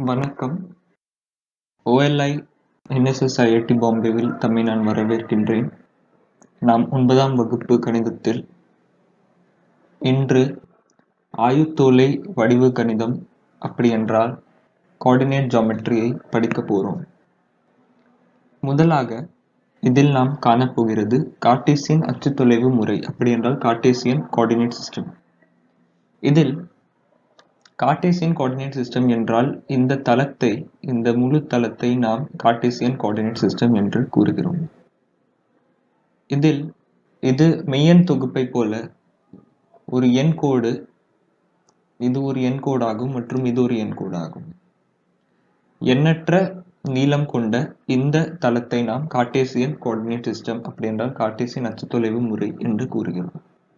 வணக்கம் OLI NSS IIT பாம்பேவில் தம்மை நான் வரவேற்கின்றேன் நாம் ஒன்பதாம் வகுப்பு கணிதத்தில் இன்று ஆயுத்தோலை வடிவ கணிதம் அப்படியென்றால் கோஆர்டினேட் ஜாமெட்ரியை படிக்கப் போகிறோம் முதலாக இதில் நாம் காணப்போகிறது கார்ட்டீசியன் அச்சுத்தொலைவு முறை அப்படியென்றால் கார்ட்டீசியன் கோஆர்டினேட் சிஸ்டம் இதில் கார்ட்டீசியன் கோஆர்டினேட் சிஸ்டம் என்றால் இந்த தளத்தை இந்த முழு தளத்தை நாம் கார்ட்டீசியன் கோஆர்டினேட் சிஸ்டம் என்று கூறுகிறோம் இதில் இது மெய்யெண் தொகுப்பை போல ஒரு எண் கோடு இது ஒரு எண் கோடாகும் மற்றும் இது ஒரு எண் கோடாகும் எண்ணற்ற நீளம் கொண்ட இந்த தளத்தை நாம் கார்ட்டீசியன் கோஆர்டினேட் சிஸ்டம் அப்படி என்றால் கார்ட்டீசியன் அச்சுத்தொலைவு முறை என்று கூறுகிறோம்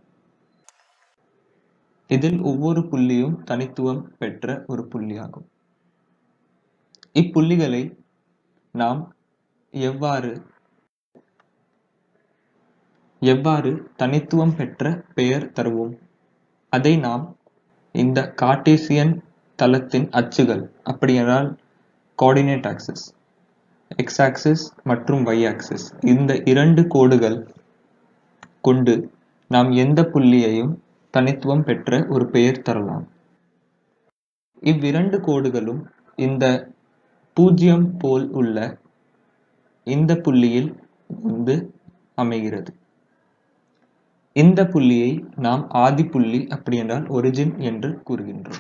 இதில் ஒவ்வொரு புள்ளியும் தனித்துவம் பெற்ற ஒரு புள்ளியாகும் இப்புள்ளிகளை நாம் எவ்வாறு எவ்வாறு தனித்துவம் பெற்ற பெயர் தருவோம் அதை நாம் இந்த கார்ட்டீசியன் தளத்தின் அச்சுகள் அப்படியென்றால் கோஆர்டினேட் ஆக்சிஸ் எக்ஸ் ஆக்சிஸ் மற்றும் y ஆக்சிஸ் இந்த இரண்டு கோடுகள் கொண்டு நாம் எந்த புள்ளியையும் தனித்துவம் பெற்ற ஒரு பெயர் தரலாம் இவ்விரண்டு கோடுகளும் இந்த பூஜ்ஜியம் போல் உள்ள இந்த புள்ளியில் வந்து அமைகிறது இந்த புள்ளியை நாம் ஆதி புள்ளி அப்படி என்றால் ஒரிஜின் என்று கூறுகின்றோம்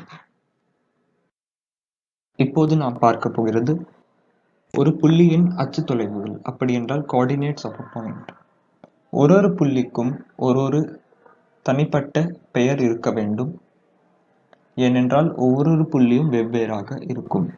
இப்போது நாம் பார்க்க போகிறது ஒரு புள்ளியின் அச்சு தொலைவுகள் அப்படி என்றால் கோஆர்டினேட்ஸ் ஆஃப் பாயிண்ட் ஒரு ஒரு புள்ளிக்கும் ஒரு ஒரு தனிப்பட்ட பெயர் இருக்க வேண்டும் ஏனென்றால் ஒவ்வொரு புள்ளியும் வெவ்வேறாக இருக்கும்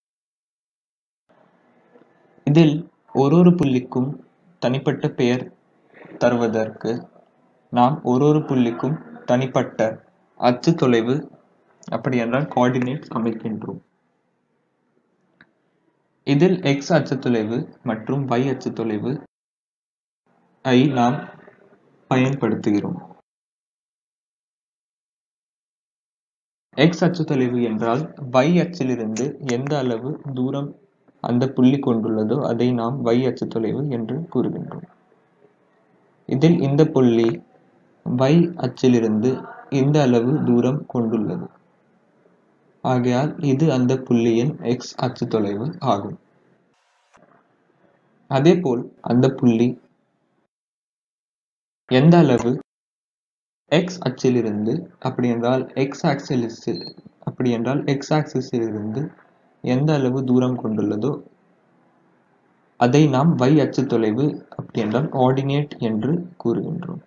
இதில் ஒரு ஒரு புள்ளிக்கும் தனிப்பட்ட பெயர் தருவதற்கு நாம் ஒரு ஒரு புள்ளிக்கும் தனிப்பட்ட அச்சு தொலைவு அப்படி என்றால் கோஆர்டினேட்ஸ் அமைக்கின்றோம் இதில் எக்ஸ் அச்சு தொலைவு மற்றும் y அச்சு தொலைவு ஐ நாம் பயன்படுத்துகிறோம் எக்ஸ் அச்சு தொலைவு என்றால் y அச்சிலிருந்து எந்த அளவு தூரம் அந்த புள்ளி கொண்டுள்ளதோ அதை நாம் y அச்சு தொலைவு என்று கூறுகின்றோம் இதில் இந்த புள்ளி y அச்சிலிருந்து இந்த அளவு தூரம் கொண்டுள்ளது ஆகையால் இது அந்த புள்ளியின் x அச்சு தொலைவு ஆகும் அதேபோல் அந்த புள்ளி எந்த அளவு x அச்சிலிருந்து அப்படி என்றால் x ஆக்சிஸ் அப்படி என்றால் x ஆக்சிஸில் இருந்து எந்த அளவு தூரம் கொண்டுள்ளதோ அதை நாம் y அச்சு தொலைவு அப்படி என்றால் ஆர்டினேட் என்று கூறுகின்றோம்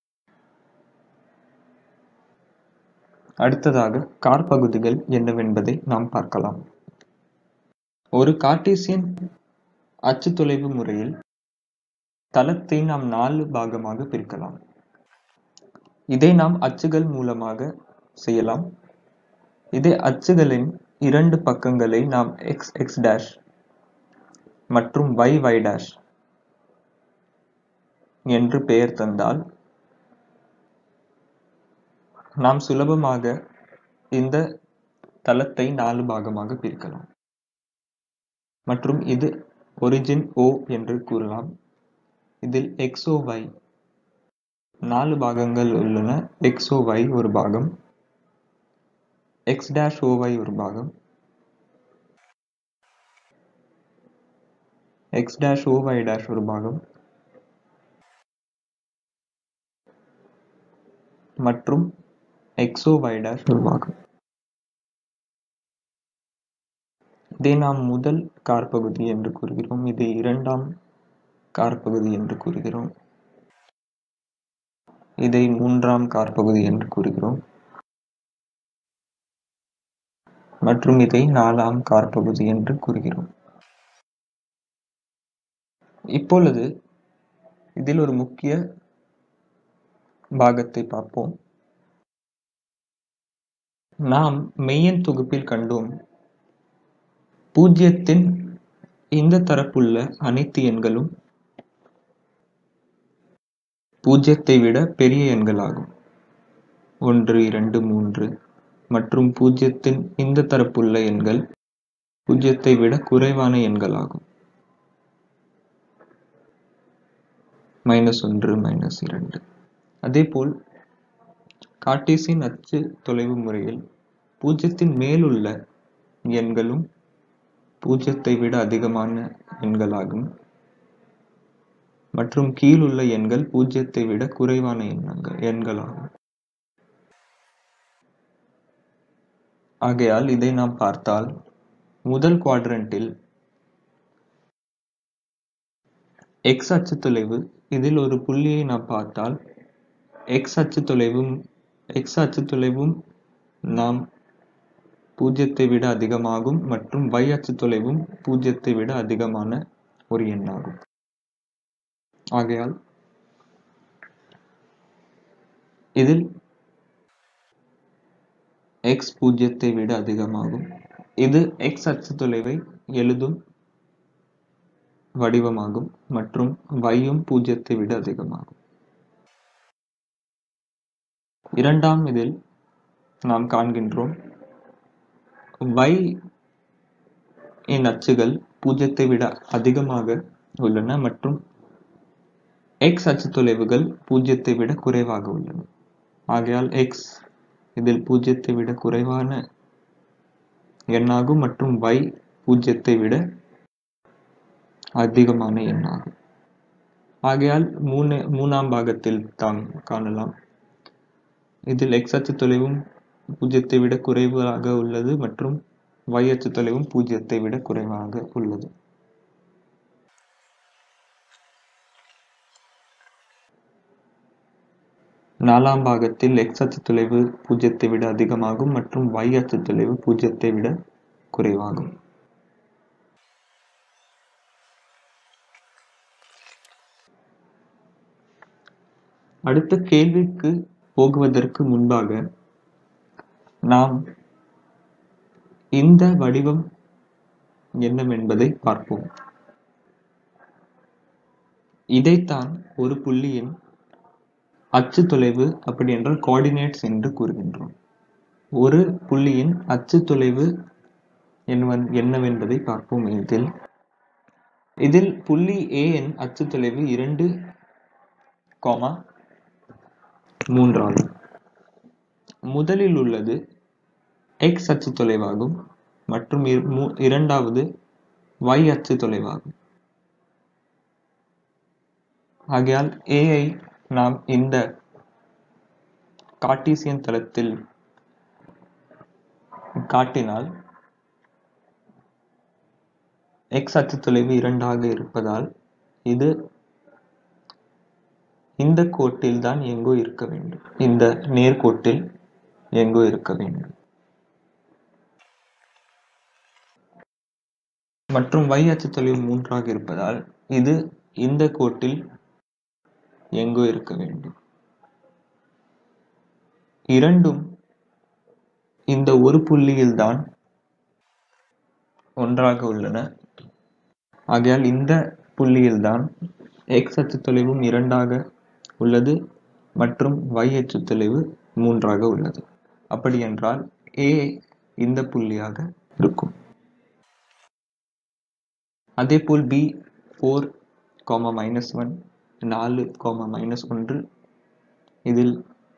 அடுத்ததாக காற்பகுதிகள் என்னவென்பதை நாம் பார்க்கலாம் ஒரு கார்ட்டீசியன் அச்சு தொலைவு முறையில் தளத்தை நாம் நாலு பாகமாக பிரிக்கலாம் இதை நாம் அச்சுகள் மூலமாக செய்யலாம் இதே அச்சுகளின் இரண்டு பக்கங்களை நாம் எக்ஸ் எக்ஸ் டேஷ் மற்றும் y y டேஷ் என்று பெயர் தந்தால் நாம் சுலபமாக இந்த தளத்தை நாலு பாகமாக பிரிக்கலாம் மற்றும் இது ஒரிஜின் O என்று கூறலாம் இதில் XOY நாலு பாகங்கள் உள்ளன XOY ஒரு பாகம் X dash OY ஒரு பாகம் X dash OY dash ஒரு பாகம் மற்றும் XOY dash ஒரு பாகம் இதை நாம் முதல் காற்பகுதி என்று கூறுகிறோம் இதை இரண்டாம் காற்பகுதி என்று கூறுகிறோம் இதை மூன்றாம் காற்பகுதி என்று கூறுகிறோம் மற்றும் இதை நாலாம் காற்பகுதி என்று கூறுகிறோம் இப்பொழுது இதில் ஒரு முக்கிய பாகத்தை பார்ப்போம் நாம் மெய்யெண் தொகுப்பில் கண்டோம் பூஜ்ஜியத்தின் இந்த தரப்புள்ள அனைத்து எண்களும் பூஜ்ஜியத்தை விட பெரிய எண்களாகும் ஒன்று இரண்டு மூன்று மற்றும் பூஜ்ஜியத்தின் இந்த தரப்புள்ள எண்கள் பூஜ்ஜியத்தை விட குறைவான எண்களாகும் மைனஸ் ஒன்று மைனஸ் இரண்டு அதேபோல் கார்ட்டீசியன் அச்சு தொலைவு முறையில் பூஜ்ஜியத்தின் மேலுள்ள எண்களும் பூஜ்ஜியத்தை விட அதிகமான எண்களாகும் மற்றும் கீழுள்ள எண்கள் பூஜ்ஜியத்தை விட குறைவான எண்ணங்கள் எண்களாகும் ஆகையால் இதை நாம் பார்த்தால் முதல் குவாட்ரண்டில் எக்ஸ் அச்சு தொலைவு இதில் ஒரு புள்ளியை நாம் பார்த்தால் எக்ஸ் அச்சு தொலைவும் எக்ஸ் அச்சு தொலைவும் நாம் பூஜ்ஜியத்தை விட அதிகமாகும் மற்றும் y அச்சு தொலைவும் பூஜ்ஜியத்தை விட அதிகமான ஒரு எண்ணாகும் ஆகையால் இதில் x பூஜ்ஜியத்தை விட அதிகமாகும் இது x அச்சு தொலைவை எழுதும் வடிவமாகும் மற்றும் y-யும் பூஜ்ஜியத்தை விட அதிகமாகும் இரண்டாம் இதில் நாம் காண்கின்றோம் y இன் அச்சுகள் பூஜ்ஜியத்தை விட அதிகமாக உள்ளன மற்றும் x அச்சு தொலைவுகள் பூஜ்ஜியத்தை விட குறைவாக உள்ளன ஆகையால் x இதில் பூஜ்ஜியத்தை விட குறைவான எண்ணாகும் மற்றும் y பூஜ்ஜியத்தை விட அதிகமான எண்ணாகும் ஆகையால் மூணு மூணாம் பாகத்தில் தாம் காணலாம் இதில் x அச்சு தொலைவும் பூஜ்ஜியத்தை விட குறைவாக உள்ளது மற்றும் y அச்சு தொலைவும் பூஜ்ஜியத்தை விட குறைவாக உள்ளது நாலாம் பாகத்தில் x அச்சு தொலைவு பூஜ்ஜியத்தை விட அதிகமாகும் மற்றும் y அச்சு தொலைவு பூஜ்ஜியத்தை விட குறைவாகும் அடுத்த கேள்விக்கு போகுவதற்கு முன்பாக நாம் இந்த வடிவம் என்னவென்பதை பார்ப்போம் இதைத்தான் ஒரு புள்ளியின் அச்சு தொலைவு அப்படி என்றால் கோஆர்டினேட்ஸ் என்று கூறுகின்றோம் ஒரு புள்ளியின் அச்சு தொலைவு என்னவன்- என்னவென்பதை பார்ப்போம் இதில் இதில் புள்ளி A இன் அச்சு தொலைவு இரண்டு கோமா மூன்றாகும் முதலில் உள்ளது x அச்சு தொலைவாகும் மற்றும் இர- மூ- இரண்டாவது y அச்சு தொலைவாகும் ஆகையால் A ஐ நாம் இந்த கார்ட்டீசியன் தளத்தில் காட்டினால் x அச்சு தொலைவு இரண்டாக இருப்பதால் இது இந்த கோட்டில் தான் எங்கோ இருக்க வேண்டும் இந்த நேர்கோட்டில் எங்கோ இருக்க வேண்டும் மற்றும் y அச்சு தொலைவு மூன்றாக இருப்பதால் இது இந்த கோட்டில் எங்கோ இருக்க வேண்டும் இரண்டும் இந்த ஒரு புள்ளியில் தான் ஒன்றாக உள்ளன ஆகையால் இந்த புள்ளியில் தான் x அச்சு தொலைவும் இரண்டாக உள்ளது மற்றும் y அச்சு தொலைவு மூன்றாக உள்ளது அப்படி என்றால் A இந்த புள்ளியாக இருக்கும் அதேபோல் B four comma minus one நாலு கோமா மைனஸ் ஒன்று இதில்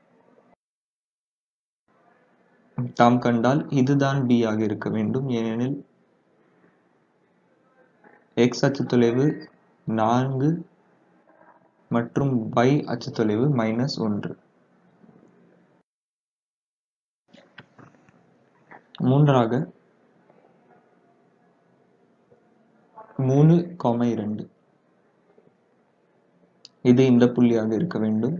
தாம் கண்டால் இதுதான் B ஆக இருக்க வேண்டும் ஏனெனில் x அச்சு தொலைவு நான்கு மற்றும் y அச்சு தொலைவு மைனஸ் ஒன்று மூன்றாக மூணு கோமா இரண்டு இது இந்த புள்ளியாக இருக்க வேண்டும்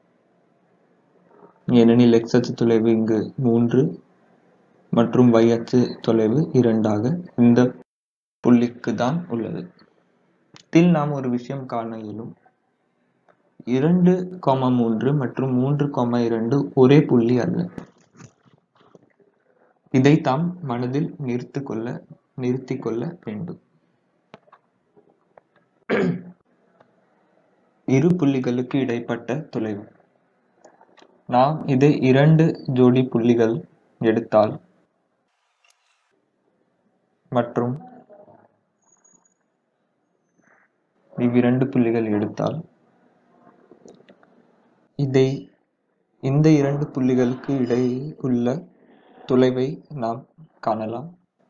ஏனெனில் x அச்சு தொலைவு இங்கு மூன்று மற்றும் y அச்சு தொலைவு இரண்டாக இந்த புள்ளிக்கு தான் உள்ளது இதில் நாம் ஒரு விஷயம் காண இயலும் இரண்டு கோமா மூன்று மற்றும் மூன்று கோமா இரண்டு ஒரே புள்ளி அல்ல இதை தாம் மனதில் நிறுத்திக் கொள்ள நிறுத்திக் கொள்ள வேண்டும் இரு புள்ளிகளுக்கு இடைப்பட்ட தொலைவு நாம் இதை இரண்டு ஜோடி புள்ளிகள் எடுத்தால் மற்றும் இவ்விரண்டு புள்ளிகள் எடுத்தால் இதை இந்த இரண்டு புள்ளிகளுக்கு இடையே உள்ள தொலைவை நாம் காணலாம்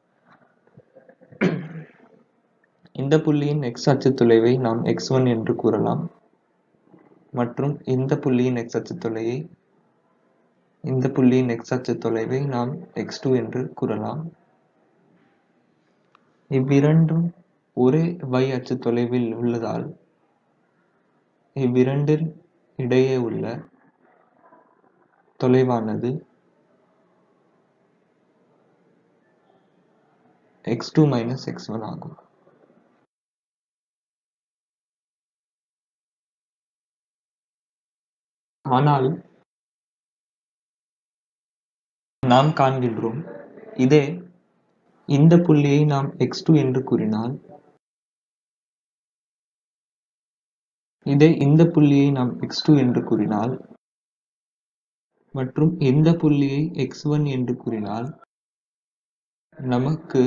இந்த புள்ளியின் x அச்சு தொலைவை நாம் x1 என்று கூறலாம் மற்றும் இந்த புள்ளியின் x அச்சு தொலைவை இந்த புள்ளியின் x அச்சு தொலைவை நாம் x2 என்று கூறலாம் இவ்விரண்டும் ஒரே y அச்சு தொலைவில் உள்ளதால் இவ்விரண்டின் இடையே உள்ள தொலைவானது x2 மைனஸ் x1 ஆகும் ஆனால் நாம் காண்கின்றோம் இதே இந்த புள்ளியை நாம் x2 என்று கூறினால் இதே இந்த புள்ளியை நாம் x2 என்று கூறினால் மற்றும் இந்த புள்ளியை x1 என்று கூறினால் நமக்கு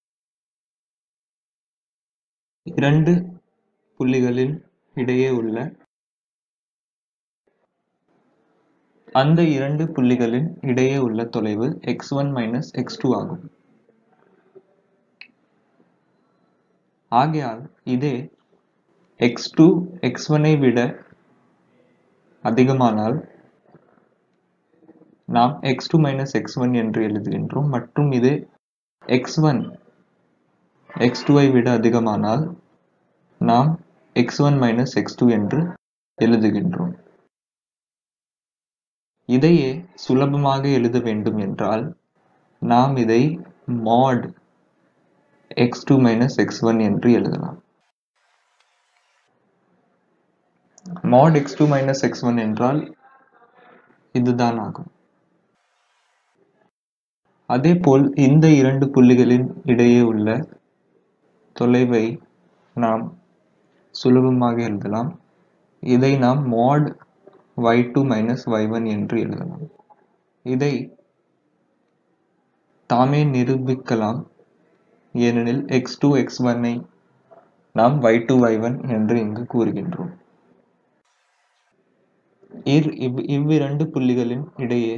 இரண்டு புள்ளிகளின் இடையே உள்ள அந்த இரண்டு புள்ளிகளின் இடையே உள்ள தொலைவு x1 மைனஸ் x2 ஆகும் ஆகையால் இதே x2 x1 ஐ விட அதிகமானால் நாம் x2 மைனஸ் x1 என்று எழுதுகின்றோம் மற்றும் இது x1 x2 ஐ விட அதிகமானால் நாம் x1 மைனஸ் x2 என்று எழுதுகின்றோம் இதையே சுலபமாக எழுத வேண்டும் என்றால் நாம் இதை mod x2 மைனஸ் x1 என்று எழுதலாம் mod x2 மைனஸ் x1 என்றால் இதுதான் ஆகும் அதேபோல் இந்த இரண்டு புள்ளிகளின் இடையே உள்ள தொலைவை நாம் சுலபமாக எழுதலாம் இதை நாம் mod y2 மைனஸ் y1 என்று எழுதலாம் இதை தாமே நிரூபிக்கலாம் ஏனெனில் x2 x1 ஐ நாம் y2 y1 என்று இங்கு கூறுகின்றோம் இவ் இவ்விரண்டு புள்ளிகளின் இடையே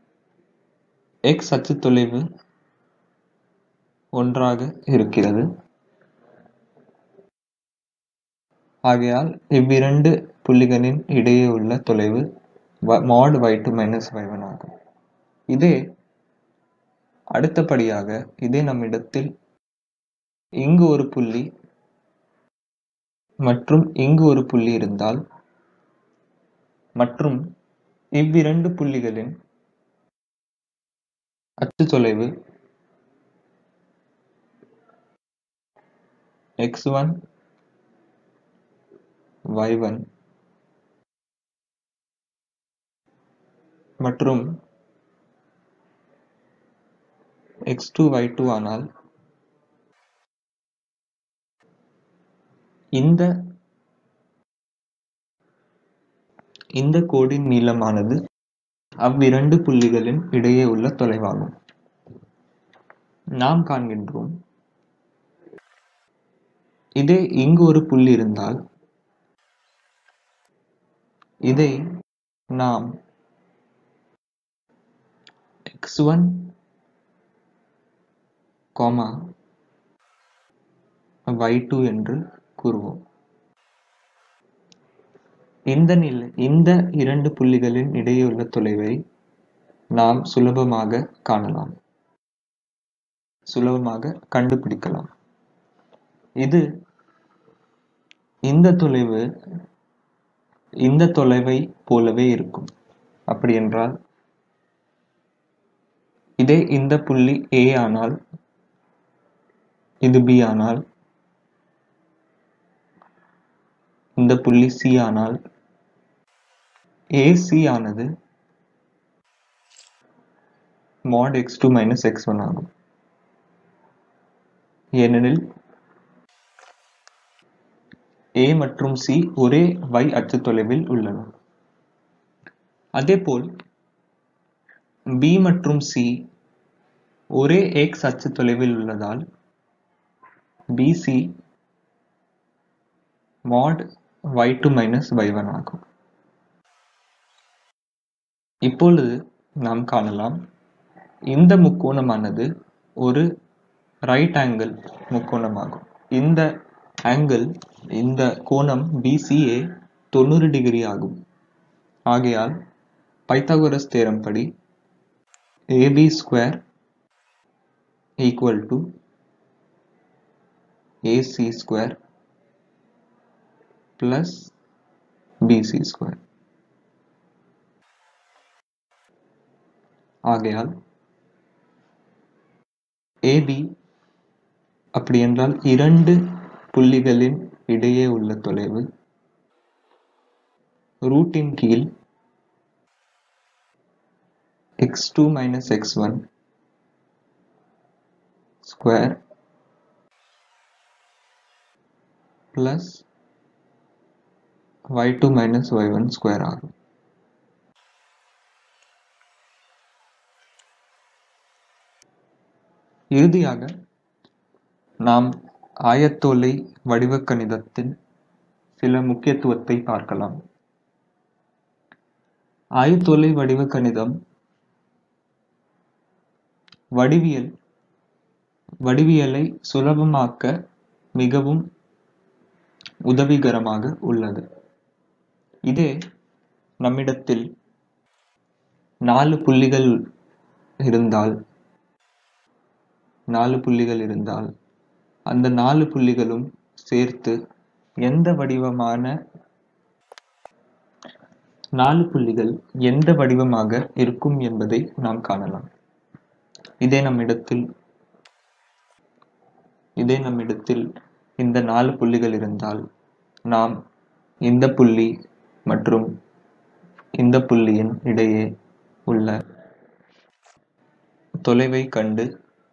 x அச்சு தொலைவு ஒன்றாக இருக்கிறது ஆகையால் இவ்விரண்டு புள்ளிகளின் இடையே உள்ள தொலைவு mod y2 மைனஸ் y1 ஆகும் இதே அடுத்தபடியாக இதே நம்மிடத்தில் இங்கு ஒரு புள்ளி மற்றும் இங்கு ஒரு புள்ளி இருந்தால் மற்றும் இவ்விரண்டு புள்ளிகளின் அச்சு தொலைவு x1 y1 மற்றும் x2 y2 ஆனால் இந்த இந்த கோடின் நீளமானது அவ்விரண்டு புள்ளிகளின் இடையே உள்ள தொலைவாகும் நாம் காண்கின்றோம் இதே இங்கு ஒரு புள்ளி இருந்தால் இதை நாம் x1 comma y2 என்று கூறுவோம் இந்த நிலை இந்த இரண்டு புள்ளிகளின் இடையுள்ள தொலைவை நாம் சுலபமாக காணலாம் சுலபமாக கண்டுபிடிக்கலாம் இது இந்த தொலைவு இந்த தொலைவை போலவே இருக்கும் அப்படி என்றால் இதே இந்த புள்ளி A ஆனால் இது B ஆனால் இந்த புள்ளி C ஆனால் AC ஆனது mod x2 minus x1 ஆகும் ஏனெனில் A மற்றும் C ஒரே y அச்சு தொலைவில் உள்ளன அதேபோல் B மற்றும் C ஒரே x அச்சு தொலைவில் உள்ளதால் B C mod y two minus y one ஆகும் இப்பொழுது நாம் காணலாம் இந்த முக்கோணமானது ஒரு ரைட் ஆங்கிள் முக்கோணமாகும் இந்த ஆங்கிள் இந்த கோணம் பிசிஏ தொண்ணூறு டிகிரி ஆகும் ஆகையால் பைத்தாகோரஸ் தேரம் படி A B square equal to A C square plus B C square ஆகையால் ஏபி அப்படி என்றால் இரண்டு புள்ளிகளின் இடையே உள்ள தொலைவு ரூட்டின் கீழ் x two minus x one square plus y two minus y one square ஆகும் இறுதியாக நாம் ஆயத்தோலை வடிவ கணிதத்தின் சில முக்கியத்துவத்தை பார்க்கலாம் ஆயத்தோலை வடிவ கணிதம் வடிவியல் வடிவியலை சுலபமாக்க மிகவும் உதவிகரமாக உள்ளது இதே நம்மிடத்தில் நாலு புள்ளிகள் இருந்தால் நாலு புள்ளிகள் இருந்தால் அந்த நாலு புள்ளிகளும் சேர்த்து எந்த வடிவமான நாலு புள்ளிகள் எந்த வடிவமாக இருக்கும் என்பதை நாம் காணலாம் இதே நம்மிடத்தில் இதே நம்மிடத்தில் இந்த நாலு புள்ளிகள் இருந்தால் நாம் இந்த புள்ளி மற்றும் இந்த புள்ளியின் இடையே உள்ள தொலைவை கண்டு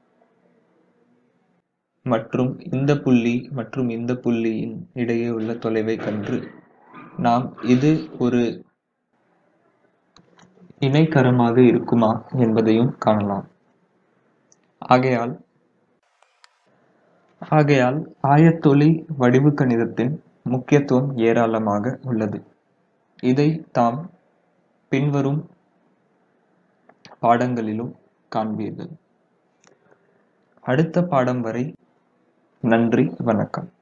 மற்றும் இந்த புள்ளி மற்றும் இந்த புள்ளியின் இடையே உள்ள தொலைவை கண்டு நாம் இது ஒரு இணைக்கரமாக இருக்குமா என்பதையும் காணலாம் ஆகையால் ஆகையால் ஆயத்தொலி வடிவு கணிதத்தின் முக்கியத்துவம் ஏராளமாக உள்ளது இதை தாம் பின்வரும் பாடங்களிலும் காண்பீர்கள் அடுத்த பாடம் வரை நன்றி வணக்கம்